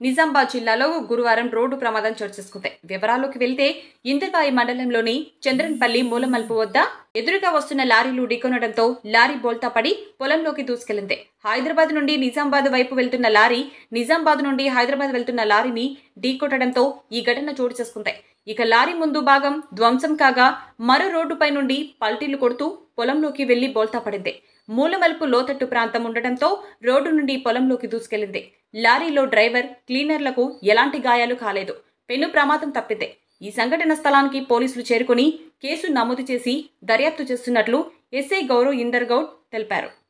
నిజామాబాద్ జిల్లాలో గురువారం రోడ్డు ప్రమాదం చోటు చేసుకుంది వివరాల్లోకి వెళ్తే ఇందర్బాయి మండలంలోని చంద్రన్పల్లి మూలమల్పు వద్ద ఎదురుగా వస్తున్న లారీలు ఢీకొనడంతో లారీ బోల్తా పడి పొలంలోకి దూసుకెళ్లింది హైదరాబాద్ నుండి నిజామాబాద్ వైపు వెళ్తున్న లారీ నిజామాబాద్ నుండి హైదరాబాద్ వెళ్తున్న లారీని ఢీకొట్టడంతో ఈ ఘటన చోటు చేసుకుంది ఇక లారీ ముందు భాగం ధ్వంసం కాగా మరో రోడ్డుపై నుండి పల్టీలు కొడుతూ పొలంలోకి వెళ్లి బోల్తా పడింది మూలమలుపు లోతట్టు ప్రాంతం ఉండటంతో రోడ్డు నుండి పొలంలోకి దూసుకెళ్లింది లారీలో డ్రైవర్ క్లీనర్లకు ఎలాంటి గాయాలు కాలేదు పెను ప్రమాదం తప్పింది ఈ సంఘటన స్థలానికి పోలీసులు చేరుకుని కేసు నమోదు చేసి దర్యాప్తు చేస్తున్నట్లు ఎస్ఐ గౌరవ్ ఇందర్ గౌడ్ తెలిపారు